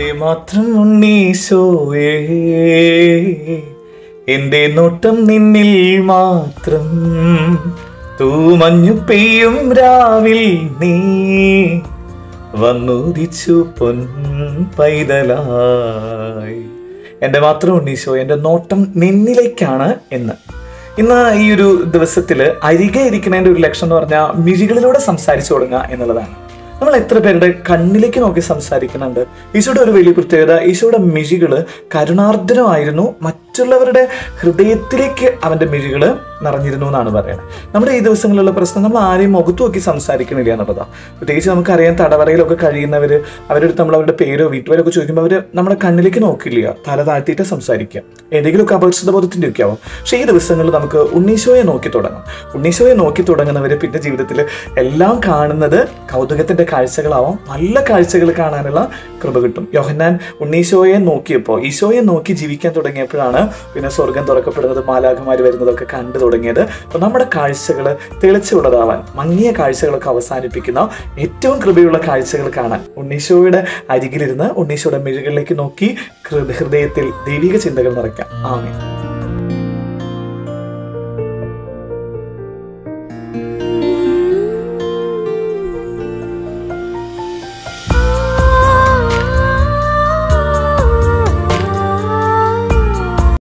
മാത്രം ഉണ്ണീശോയേ എന്റെ നോട്ടം നിന്നിൽ മാത്രം തൂമഞ്ഞു പെയ്യും രാവിൽ നീ വന്നുദിച്ചു പൊൻ പൈതലായി എൻ്റെ മാത്രം ഉണ്ണീശോ എൻ്റെ നോട്ടം നിന്നിലേക്കാണ് എന്ന് ഇന്ന് ഈ ഒരു ദിവസത്തിൽ അരികെ ഇരിക്കുന്നതിൻ്റെ ഒരു ലക്ഷ്യം എന്ന് പറഞ്ഞാൽ മിഴികളിലൂടെ സംസാരിച്ചു തുടങ്ങുക എന്നുള്ളതാണ് നമ്മൾ എത്ര പേരുടെ കണ്ണിലേക്ക് നോക്കി സംസാരിക്കുന്നുണ്ട് ഈശോയുടെ ഒരു വലിയ പ്രത്യേകത ഈശോയുടെ മിഴികള് കരുണാർദ്രമായിരുന്നു മറ്റുള്ളവരുടെ ഹൃദയത്തിലേക്ക് അവന്റെ മിഴികള് നിറഞ്ഞിരുന്നു എന്നാണ് പറയുന്നത് നമ്മുടെ ഈ ദിവസങ്ങളിലുള്ള പ്രശ്നം നമ്മൾ ആരെയും മുഖത്ത് നോക്കി സംസാരിക്കണില്ല എന്നുള്ളതാണ് പ്രത്യേകിച്ച് നമുക്കറിയാം തടവറയിലൊക്കെ കഴിയുന്നവർ അവരുടെ അടുത്ത് നമ്മൾ അവരുടെ പേരോ വീട്ടുപേരോ ഒക്കെ ചോദിക്കുമ്പോൾ അവർ നമ്മുടെ കണ്ണിലേക്ക് നോക്കില്ല തല താഴ്ത്തിയിട്ട് സംസാരിക്കുക ഏതെങ്കിലുമൊക്കെ അപരിചിത ബോധത്തിന്റെ ഒക്കെ ആവും പക്ഷേ ഈ ദിവസങ്ങളിൽ നമുക്ക് ഉണ്ണീശോയെ നോക്കി തുടങ്ങാം ഉണ്ണീശോയെ നോക്കി തുടങ്ങുന്നവർ പിന്നെ ജീവിതത്തിൽ എല്ലാം കാണുന്നത് കൗതുകത്തിന്റെ കാഴ്ചകളാവും നല്ല കാഴ്ചകൾ കാണാനുള്ള കൃപ കിട്ടും യോഹന്നാൻ ഉണ്ണീശോയെ നോക്കിയപ്പോൾ ഈശോയെ നോക്കി ജീവിക്കാൻ തുടങ്ങിയപ്പോഴാണ് പിന്നെ സ്വർഗം തുറക്കപ്പെടുന്നത് മാലാഖമാർ വരുന്നതൊക്കെ കണ്ടു തുടങ്ങിയത് അപ്പോൾ നമ്മുടെ കാഴ്ചകൾ തെളിച്ചുള്ളതാവാൻ മങ്ങിയ കാഴ്ചകളൊക്കെ അവസാനിപ്പിക്കുന്ന ഏറ്റവും കൃപയുള്ള കാഴ്ചകൾ കാണാൻ ഉണ്ണീശോയുടെ അരികിലിരുന്ന് ഉണ്ണീശോയുടെ മിഴികളിലേക്ക് നോക്കി ഹൃദയത്തിൽ ദൈവിക ചിന്തകൾ നിറയ്ക്കാം ആമേ